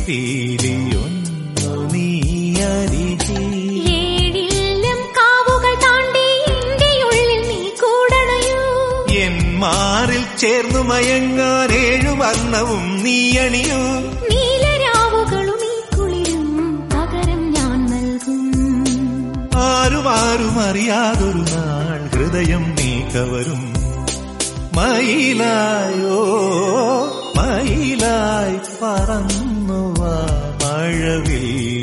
പീലിയൊന്നു നീ അരികെ ഏഴില്ലം കാവുകൾ താണ്ടി എന്റെ ഉള്ളിൽ നീ കൂടണയോ എൻ മാറിൽ ചേർന്നു മയങ്ങാൻ ഏഴു വർണ്ണവും നീ അണിയൂ നീലരാവുകളും ഈ കുളിരും പകരം ഞാൻ നൽകും ആരും ആരും അറിയാതൊരു നാൾ ഹൃദയം നീ കവരും മയിലായോ മയിലായി പറന്നു വാ മഴവിൽ